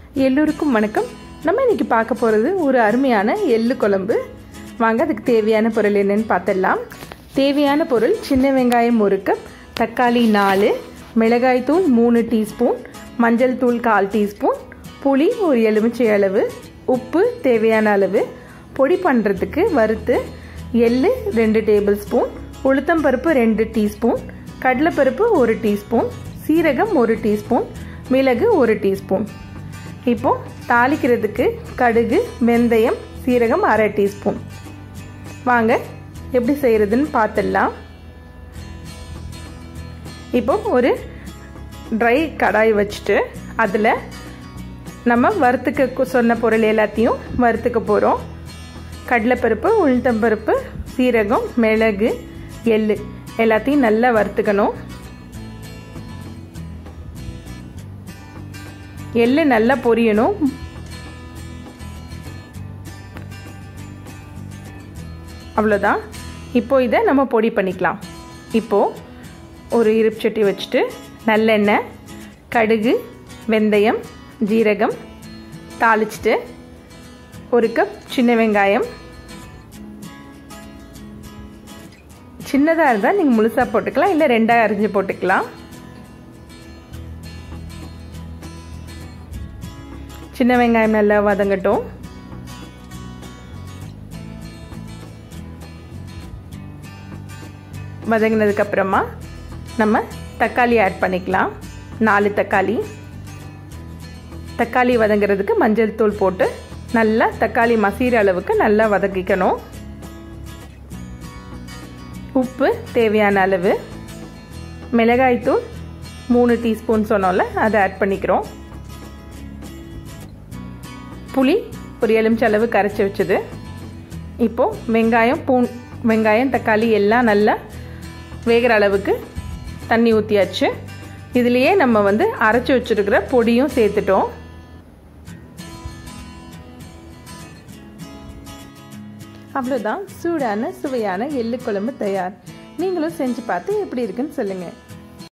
எல்லோருக்கும் வணக்கம் நம்ம இன்னைக்கு பார்க்க போகிறது ஒரு அருமையான எள்ளு குழம்பு வாங்க அதுக்கு தேவையான பொருள் என்னன்னு பார்த்துடலாம் தேவையான பொருள் சின்ன வெங்காயம் ஒரு கப் தக்காளி நாலு மிளகாய் தூள் மூணு டீஸ்பூன் மஞ்சள் தூள் கால் டீஸ்பூன் புளி ஒரு எலுமிச்சை அளவு உப்பு தேவையான அளவு பொடி பண்ணுறதுக்கு வறுத்து எள்ளு ரெண்டு டேபிள் ஸ்பூன் உளுத்தம்பருப்பு ரெண்டு டீஸ்பூன் கடலைப்பருப்பு ஒரு டீஸ்பூன் சீரகம் ஒரு டீஸ்பூன் மிளகு ஒரு டீஸ்பூன் இப்போ தாளிக்கிறதுக்கு கடுகு வெந்தயம் சீரகம் அரை டீஸ்பூன் வாங்க எப்படி செய்கிறதுன்னு பார்த்துடலாம் இப்போ ஒரு ட்ரை கடாய் வச்சுட்டு அதில் நம்ம வறுத்துக்க சொன்ன பொருள் எல்லாத்தையும் வறுத்துக்க போகிறோம் கடலைப்பருப்பு உளுத்தம்பருப்பு சீரகம் மிளகு எள்ளு எல்லாத்தையும் நல்லா வறுத்துக்கணும் எள்ளு நல்லா பொரியணும் அவ்வளோதான் இப்போ இதை நம்ம பொடி பண்ணிக்கலாம் இப்போது ஒரு இருப்பு சட்டி வச்சுட்டு நல்லெண்ணெய் கடுகு வெந்தயம் ஜீரகம் தாளிச்சிட்டு ஒரு கப் சின்ன வெங்காயம் சின்னதாக இருந்தால் நீங்கள் முழுசாக போட்டுக்கலாம் இல்லை ரெண்டாக அரிஞ்சு போட்டுக்கலாம் சின்ன வெங்காயம் நல்லா வதங்கட்டும் வதங்கினதுக்கப்புறமா நம்ம தக்காளி ஆட் பண்ணிக்கலாம் நாலு தக்காளி தக்காளி வதங்கிறதுக்கு மஞ்சள் தூள் போட்டு நல்லா தக்காளி மசீர அளவுக்கு நல்லா வதக்கிக்கணும் உப்பு தேவையான அளவு மிளகாய்த்தூள் மூணு டீஸ்பூன் சொன்னோம்ல அதை ஆட் பண்ணிக்கிறோம் புளி ஒரு எலுமிச்ச அளவு கரைச்சி வச்சது இப்போது வெங்காயம் பூன் வெங்காயம் தக்காளி எல்லாம் நல்லா வேகிற அளவுக்கு தண்ணி ஊற்றியாச்சு இதுலேயே நம்ம வந்து அரைச்சி வச்சுருக்கிற பொடியும் சேர்த்துட்டோம் அவ்வளோதான் சூடான சுவையான எள்ளு குழம்பு தயார் நீங்களும் செஞ்சு பார்த்து எப்படி இருக்குன்னு சொல்லுங்கள்